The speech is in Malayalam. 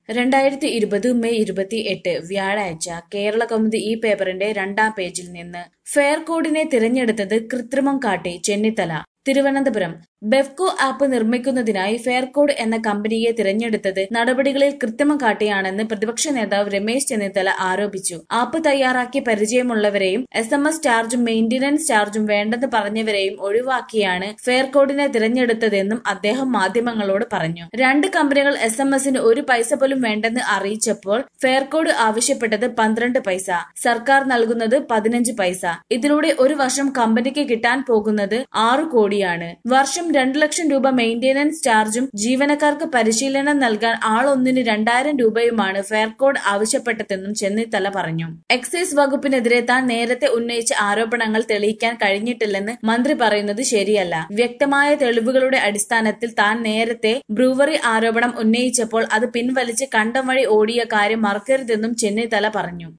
രണ്ടായിരത്തി ഇരുപത് മെയ് ഇരുപത്തി എട്ട് വ്യാഴാഴ്ച കേരള കൗമുദി ഈ പേപ്പറിന്റെ രണ്ടാം പേജിൽ നിന്ന് ഫെയർ കോഡിനെ തിരഞ്ഞെടുത്തത് കൃത്രിമം കാട്ടി ചെന്നിത്തല തിരുവനന്തപുരം ബെഫ്കോ ആപ്പ് നിർമ്മിക്കുന്നതിനായി ഫെയർകോഡ് എന്ന കമ്പനിയെ തിരഞ്ഞെടുത്തത് നടപടികളിൽ കൃത്രിമം കാട്ടിയാണെന്ന് പ്രതിപക്ഷ നേതാവ് രമേശ് ചെന്നിത്തല ആരോപിച്ചു ആപ്പ് തയ്യാറാക്കി പരിചയമുള്ളവരെയും എസ് എം എസ് ചാർജും മെയിന്റനൻസ് ചാർജും വേണ്ടെന്ന് പറഞ്ഞവരെയും ഒഴിവാക്കിയാണ് ഫെയർകോഡിനെ തിരഞ്ഞെടുത്തതെന്നും അദ്ദേഹം മാധ്യമങ്ങളോട് പറഞ്ഞു രണ്ട് കമ്പനികൾ എസ് എം എസിന് ഒരു പൈസ പോലും വേണ്ടെന്ന് അറിയിച്ചപ്പോൾ ഫെയർകോഡ് ആവശ്യപ്പെട്ടത് പന്ത്രണ്ട് പൈസ സർക്കാർ നൽകുന്നത് പതിനഞ്ച് പൈസ ഇതിലൂടെ ഒരു വർഷം കമ്പനിക്ക് കിട്ടാൻ പോകുന്നത് ആറു കോടിയാണ് വർഷം രണ്ടു ലക്ഷം രൂപ മെയിന്റനൻസ് ചാർജും ജീവനക്കാർക്ക് പരിശീലനം നൽകാൻ ആളൊന്നിന് രണ്ടായിരം രൂപയുമാണ് ഫെയർകോഡ് ആവശ്യപ്പെട്ടതെന്നും ചെന്നിത്തല പറഞ്ഞു എക്സൈസ് വകുപ്പിനെതിരെ താൻ നേരത്തെ ഉന്നയിച്ച ആരോപണങ്ങൾ തെളിയിക്കാൻ കഴിഞ്ഞിട്ടില്ലെന്ന് മന്ത്രി പറയുന്നത് ശരിയല്ല വ്യക്തമായ തെളിവുകളുടെ അടിസ്ഥാനത്തിൽ താൻ നേരത്തെ ബ്രൂവറി ആരോപണം ഉന്നയിച്ചപ്പോൾ അത് പിൻവലിച്ച് കണ്ടം വഴി ഓടിയ കാര്യം മറക്കരുതെന്നും ചെന്നിത്തല പറഞ്ഞു